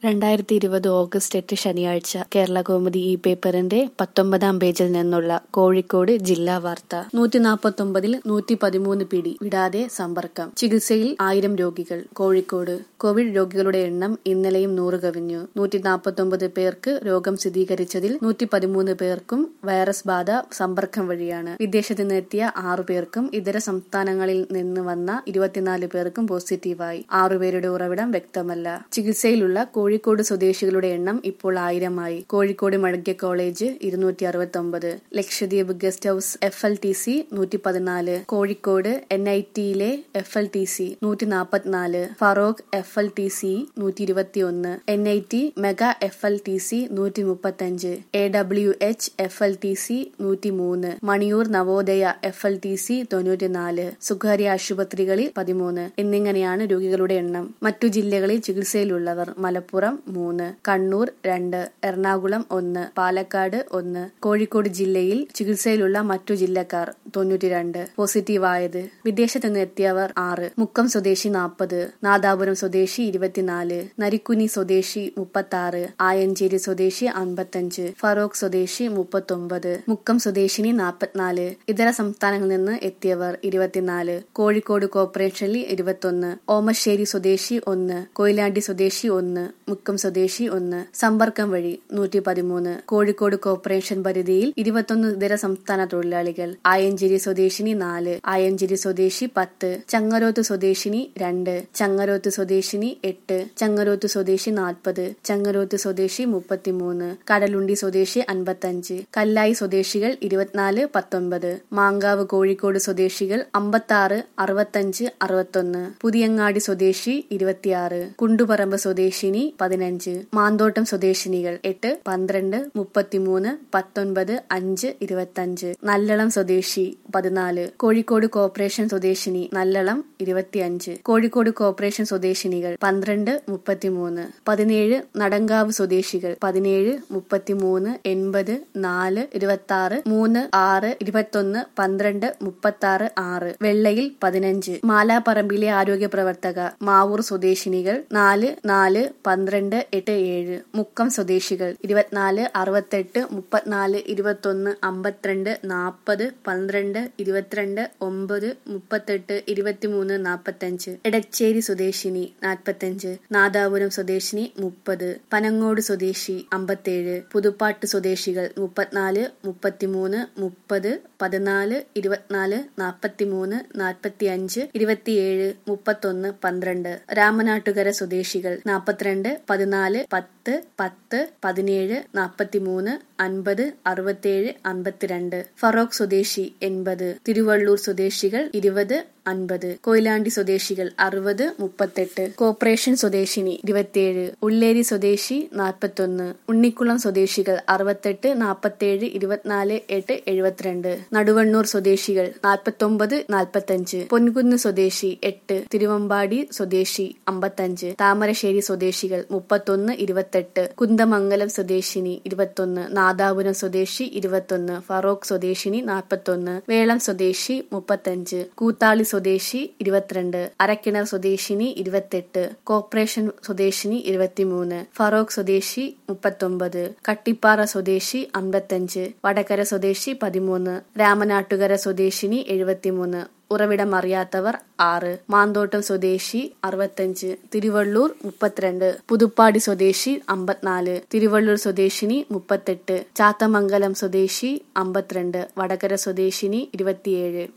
രണ്ടായിരത്തി ഇരുപത് ഓഗസ്റ്റ് എട്ട് ശനിയാഴ്ച കേരളകൗമുദി ഈ പേപ്പറിന്റെ പത്തൊമ്പതാം പേജിൽ നിന്നുള്ള കോഴിക്കോട് ജില്ലാ വാർത്ത നൂറ്റി നാൽപ്പത്തൊമ്പതിൽ നൂറ്റി പതിമൂന്ന് പിടി വിടാതെ സമ്പർക്കം ചികിത്സയിൽ ആയിരം രോഗികൾ കോഴിക്കോട് കോവിഡ് രോഗികളുടെ എണ്ണം ഇന്നലെയും നൂറ് കവിഞ്ഞു നൂറ്റി നാൽപ്പത്തൊമ്പത് പേർക്ക് രോഗം സ്ഥിരീകരിച്ചതിൽ നൂറ്റി പതിമൂന്ന് പേർക്കും വൈറസ് ബാധ സമ്പർക്കം വഴിയാണ് വിദേശത്ത് നിന്നെത്തിയ ആറു പേർക്കും ഇതര സംസ്ഥാനങ്ങളിൽ നിന്ന് വന്ന ഇരുപത്തിനാല് പേർക്കും പോസിറ്റീവായി ആറുപേരുടെ ഉറവിടം വ്യക്തമല്ല ചികിത്സയിലുള്ള കോഴിക്കോട് സ്വദേശികളുടെ എണ്ണം ഇപ്പോൾ ആയിരമായി കോഴിക്കോട് മെഡിക്കൽ കോളേജ് ഇരുന്നൂറ്റി അറുപത്തി ഒമ്പത് Lakshadweep guest house F L T C നൂറ്റി പതിനാല് കോഴിക്കോട് എൻ ഐ ടിയിലെ എഫ് എൽ ടി സി നൂറ്റി നാൽപ്പത്തിനാല് Feroke F L T C നൂറ്റി ഇരുപത്തി ഒന്ന് N I T mega F L T C നൂറ്റി മുപ്പത്തഞ്ച് A W H F L T C നൂറ്റി മൂന്ന് Maniyur Navodaya F L T C തൊണ്ണൂറ്റിനാല് സ്വകാര്യ ആശുപത്രികളിൽ പതിമൂന്ന് എന്നിങ്ങനെയാണ് രോഗികളുടെ എണ്ണം മറ്റു ജില്ലകളിൽ ചികിത്സയിലുള്ളവർ മലപ്പുറം മൂന്ന് കണ്ണൂർ രണ്ട് എറണാകുളം ഒന്ന് പാലക്കാട് ഒന്ന് കോഴിക്കോട് ജില്ലയിൽ ചികിത്സയിലുള്ള മറ്റു ജില്ലക്കാർ തൊണ്ണൂറ്റിരണ്ട് പോസിറ്റീവായത് വിദേശത്ത് നിന്ന് എത്തിയവർ ആറ് മുക്കം സ്വദേശി നാൽപ്പത് നാദാപുരം സ്വദേശി ഇരുപത്തിനാല് നരിക്കുനി സ്വദേശി മുപ്പത്തി ആറ് ആയഞ്ചേരി സ്വദേശി അൻപത്തഞ്ച് ഫറോക്ക് സ്വദേശി മുപ്പത്തൊമ്പത് മുക്കം സ്വദേശിനി നാൽപ്പത്തിനാല് ഇതര സംസ്ഥാനങ്ങളിൽ നിന്ന് എത്തിയവർ ഇരുപത്തിനാല് കോഴിക്കോട് കോർപ്പറേഷനിൽ ഇരുപത്തൊന്ന് ഓമശ്ശേരി സ്വദേശി ഒന്ന് കൊയിലാണ്ടി സ്വദേശി ഒന്ന് മുക്കം സ്വദേശി ഒന്ന് സമ്പർക്കം വഴി നൂറ്റി പതിമൂന്ന് കോഴിക്കോട് കോർപ്പറേഷൻ പരിധിയിൽ ഇരുപത്തൊന്ന് ഇതര സംസ്ഥാന തൊഴിലാളികൾ ആയഞ്ചേരി സ്വദേശിനി നാല് ആയഞ്ചേരി സ്വദേശി പത്ത് ചങ്ങരോത്ത് സ്വദേശിനി രണ്ട് ചങ്ങരോത്ത് സ്വദേശിനി എട്ട് ചങ്ങരോത്ത് സ്വദേശി നാൽപ്പത് ചങ്ങരോത്ത് സ്വദേശി മുപ്പത്തിമൂന്ന് കടലുണ്ടി സ്വദേശി അൻപത്തഞ്ച് കല്ലായി സ്വദേശികൾ ഇരുപത്തിനാല് പത്തൊൻപത് മാങ്കാവ് കോഴിക്കോട് സ്വദേശികൾ അമ്പത്താറ് അറുപത്തഞ്ച് അറുപത്തൊന്ന് പുതിയങ്ങാടി സ്വദേശി ഇരുപത്തിയാറ് കുണ്ടുപറമ്പ് സ്വദേശിനി പതിനഞ്ച് മാന്തോട്ടം സ്വദേശിനികൾ എട്ട് പന്ത്രണ്ട് മുപ്പത്തിമൂന്ന് പത്തൊൻപത് അഞ്ച് ഇരുപത്തഞ്ച് നല്ലളം സ്വദേശി പതിനാല് കോഴിക്കോട് കോർപ്പറേഷൻ സ്വദേശിനി നല്ലളം ഇരുപത്തിയഞ്ച് കോഴിക്കോട് കോർപ്പറേഷൻ സ്വദേശിനികൾ പന്ത്രണ്ട് മുപ്പത്തിമൂന്ന് പതിനേഴ് നടങ്കാവ് സ്വദേശികൾ പതിനേഴ് മുപ്പത്തിമൂന്ന് എൺപത് നാല് ഇരുപത്തി ആറ് മൂന്ന് ആറ് ഇരുപത്തൊന്ന് പന്ത്രണ്ട് മുപ്പത്തി ആറ് ആറ് വെള്ളയിൽ പതിനഞ്ച് മാലാപ്പറമ്പിലെ ആരോഗ്യ പ്രവർത്തക മാവൂർ സ്വദേശിനികൾ നാല് നാല് പന്ത്രണ്ട് എട്ട് ഏഴ് മുക്കം സ്വദേശികൾ ഇരുപത്തിനാല് അറുപത്തെട്ട് മുപ്പത്തിനാല് ഇരുപത്തൊന്ന് അമ്പത്തിരണ്ട് നാൽപ്പത് പന്ത്രണ്ട് ഇരുപത്തിരണ്ട് ഒമ്പത് മുപ്പത്തെട്ട് ഇരുപത്തിമൂന്ന് നാൽപ്പത്തഞ്ച് എടച്ചേരി സ്വദേശിനി നാൽപ്പത്തഞ്ച് നാദാപുരം സ്വദേശിനി മുപ്പത് പനങ്ങോട് സ്വദേശി അമ്പത്തേഴ് പുതുപ്പാട്ട് സ്വദേശികൾ മുപ്പത്തിനാല് മുപ്പത്തിമൂന്ന് മുപ്പത് പതിനാല് ഇരുപത്തിനാല് നാൽപ്പത്തിമൂന്ന് നാൽപ്പത്തിയഞ്ച് ഇരുപത്തിയേഴ് മുപ്പത്തൊന്ന് പന്ത്രണ്ട് രാമനാട്ടുകര സ്വദേശികൾ നാൽപ്പത്തിരണ്ട് പതിനാല് പത്ത് പത്ത് പതിനേഴ് നാൽപ്പത്തിമൂന്ന് അൻപത് അറുപത്തേഴ് അൻപത്തിരണ്ട് ഫറോക്ക് സ്വദേശി എൺപത് തിരുവള്ളൂർ സ്വദേശികൾ ഇരുപത് അൻപത് കൊയിലാണ്ടി സ്വദേശികൾ അറുപത് മുപ്പത്തെട്ട് കോർപ്പറേഷൻ സ്വദേശിനി ഇരുപത്തിയേഴ് ഉള്ളേരി സ്വദേശി നാൽപ്പത്തൊന്ന് ഉണ്ണിക്കുളം സ്വദേശികൾ അറുപത്തെട്ട് നാൽപ്പത്തേഴ് ഇരുപത്തിനാല് എട്ട് എഴുപത്തിരണ്ട് നടുവണ്ണൂർ സ്വദേശികൾ നാൽപ്പത്തൊമ്പത് നാൽപ്പത്തഞ്ച് പൊൻകുന്ന് സ്വദേശി എട്ട് തിരുവമ്പാടി സ്വദേശി അമ്പത്തഞ്ച് താമരശ്ശേരി സ്വദേശികൾ മുപ്പത്തൊന്ന് ഇരുപത്തെട്ട് കുന്തമംഗലം സ്വദേശിനി ഇരുപത്തൊന്ന് നാദാപുരം സ്വദേശി ഇരുപത്തൊന്ന് ഫറോക്ക് സ്വദേശിനി നാൽപ്പത്തൊന്ന് വേളം സ്വദേശി മുപ്പത്തഞ്ച് കൂത്താളി സ്വദേശി ഇരുപത്തിരണ്ട് അരക്കിണർ സ്വദേശിനി ഇരുപത്തെട്ട് കോർപ്പറേഷൻ സ്വദേശിനി ഇരുപത്തിമൂന്ന് ഫറോക്ക് സ്വദേശി മുപ്പത്തൊമ്പത് കട്ടിപ്പാറ സ്വദേശി അമ്പത്തഞ്ച് വടകര സ്വദേശി പതിമൂന്ന് രാമനാട്ടുകര സ്വദേശിനി എഴുപത്തിമൂന്ന് ഉറവിടം അറിയാത്തവർ ആറ് മാന്തോട്ടം സ്വദേശി അറുപത്തഞ്ച് തിരുവള്ളൂർ മുപ്പത്തിരണ്ട് പുതുപ്പാടി സ്വദേശി അമ്പത്തിനാല് തിരുവള്ളൂർ സ്വദേശിനി മുപ്പത്തെട്ട് ചാത്തമംഗലം സ്വദേശി അമ്പത്തിരണ്ട് വടകര സ്വദേശിനി ഇരുപത്തിയേഴ്